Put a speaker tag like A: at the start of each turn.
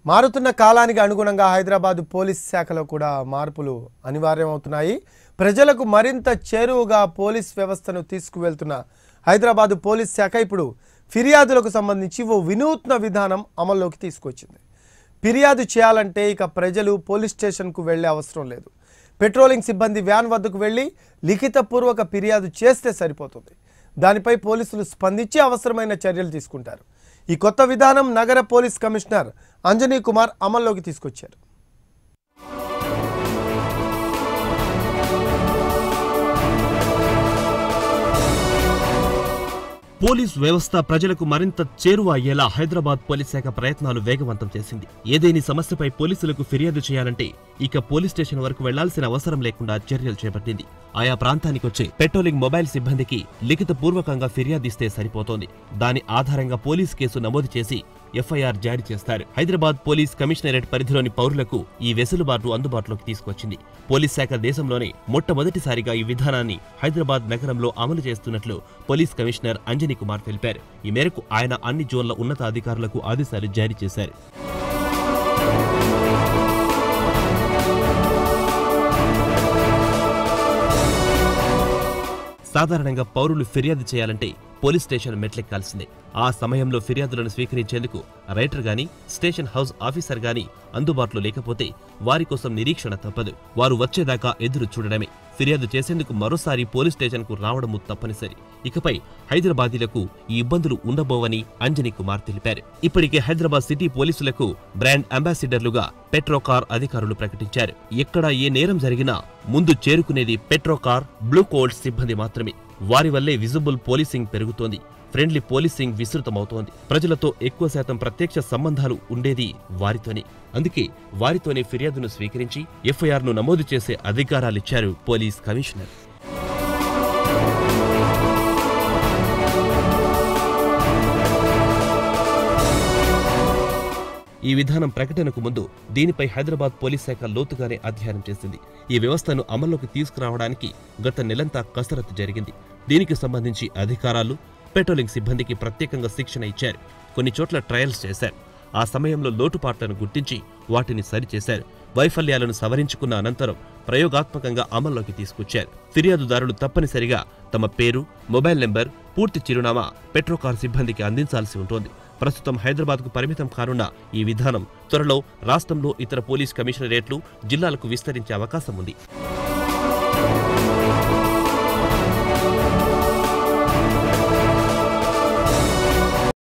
A: మారుతున్న కాలానికి అనుగుణంగా హైదరాబాద్ పోలీస్ శాఖలో కూడా మార్పులు అనివార్యమవుతున్నాయి ప్రజలకు మరింత చేరువుగా పోలీస్ వ్యవస్థను తీసుకువెళ్తున్న హైదరాబాద్ పోలీస్ శాఖ ఇప్పుడు ఫిర్యాదులకు సంబంధించి ఓ వినూత్న విధానం అమల్లోకి తీసుకొచ్చింది ఫిర్యాదు చేయాలంటే ఇక ప్రజలు పోలీస్ స్టేషన్కు వెళ్లే అవసరం లేదు పెట్రోలింగ్ సిబ్బంది వ్యాన్ వద్దకు వెళ్లి లిఖితపూర్వక ఫిర్యాదు చేస్తే సరిపోతుంది దానిపై పోలీసులు స్పందించి అవసరమైన చర్యలు తీసుకుంటారు ఈ కొత్త విధానం నగర పోలీస్ కమిషనర్ అంజనీ కుమార్ అమల్లోకి తీసుకొచ్చారు
B: పోలీస్ వ్యవస్థ ప్రజలకు మరింత చేరువ అయ్యేలా హైదరాబాద్ పోలీస్ శాఖ ప్రయత్నాలు వేగవంతం చేసింది ఏదేని సమస్యపై పోలీసులకు ఫిర్యాదు చేయాలంటే ఇక పోలీస్ స్టేషన్ వరకు వెళ్లాల్సిన అవసరం లేకుండా చర్యలు చేపట్టింది ఆయా ప్రాంతానికి వచ్చే పెట్రోలింగ్ మొబైల్ సిబ్బందికి లిఖిత పూర్వకంగా ఫిర్యాదిస్తే సరిపోతోంది దాని ఆధారంగా పోలీస్ కేసు నమోదు చేసి ఎఫ్ఐఆర్ జారీ చేస్తారు హైదరాబాద్ పోలీస్ కమిషనరేట్ పరిధిలోని పౌరులకు ఈ వెసులుబాటు అందుబాటులోకి తీసుకొచ్చింది పోలీస్ శాఖ దేశంలోనే మొట్టమొదటిసారిగా ఈ విధానాన్ని హైదరాబాద్ నగరంలో అమలు చేస్తున్నట్లు పోలీస్ కమిషనర్ అంజనీ కుమార్ తెలిపారు ఈ మేరకు ఆయన అన్ని జోన్ల ఉన్నతాధికారులకు ఆదేశాలు జారీ చేశారు సాధారణంగా పౌరులు ఫిర్యాదు చేయాలంటే పోలీస్ స్టేషన్ మెట్లెక్కాల్సిందే ఆ సమయంలో ఫిర్యాదులను స్వీకరించేందుకు రైటర్ గాని స్టేషన్ హౌస్ ఆఫీసర్ గాని అందుబాటులో లేకపోతే వారి కోసం నిరీక్షణ తప్పదు వారు వచ్చేదాకా ఎదురు చూడడమే ఫిర్యాదు చేసేందుకు మరోసారి పోలీస్ స్టేషన్కు రావడము తప్పనిసరి ఇకపై హైదరాబాదీలకు ఈ ఇబ్బందులు ఉండబోవని అంజనీ కుమార్ తెలిపారు ఇప్పటికే హైదరాబాద్ సిటీ పోలీసులకు బ్రాండ్ అంబాసిడర్లుగా పెట్రోకార్ అధికారులు ప్రకటించారు ఎక్కడ ఏ నేరం జరిగినా ముందు చేరుకునేది పెట్రోకార్ బ్లూ కోల్డ్ సిబ్బంది మాత్రమే వారి వల్లే విజిబుల్ పోలీసింగ్ పెరుగుతోంది ఫ్రెండ్లీ పోలీసింగ్ విస్తృతమవుతోంది ప్రజలతో ఎక్కువ శాతం ప్రత్యక్ష సంబంధాలు ఉండేది వారితోనే అందుకే వారితోనే ఫిర్యాదును స్వీకరించి ఎఫ్ఐఆర్ను నమోదు చేసే అధికారాలిచ్చారు పోలీస్ కమిషనర్ ఈ విధానం ప్రకటనకు ముందు దీనిపై హైదరాబాద్ పోలీస్ శాఖ లోతుగానే అధ్యయనం చేసింది ఈ వ్యవస్థను అమల్లోకి తీసుకురావడానికి గత నెలంతా కసరత్తు జరిగింది దీనికి సంబంధించి అధికారాలు పెట్రోలింగ్ సిబ్బందికి ప్రత్యేకంగా శిక్షణ ఇచ్చారు కొన్ని చోట్ల ట్రయల్స్ చేశారు ఆ సమయంలో లోటుపాట్లను గుర్తించి వాటిని సరిచేశారు వైఫల్యాలను సవరించుకున్న అనంతరం ప్రయోగాత్మకంగా అమల్లోకి తీసుకొచ్చారు ఫిర్యాదుదారులు తప్పనిసరిగా తమ పేరు మొబైల్ నెంబర్ పూర్తి చిరునామా పెట్రోకార్ సిబ్బందికి అందించాల్సి ఉంటుంది ప్రస్తుతం హైదరాబాద్కు పరిమితం కానున్న ఈ విధానం త్వరలో రాష్ట్రంలో ఇతర పోలీస్ కమిషనరేట్లు జిల్లాలకు విస్తరించే అవకాశం ఉంది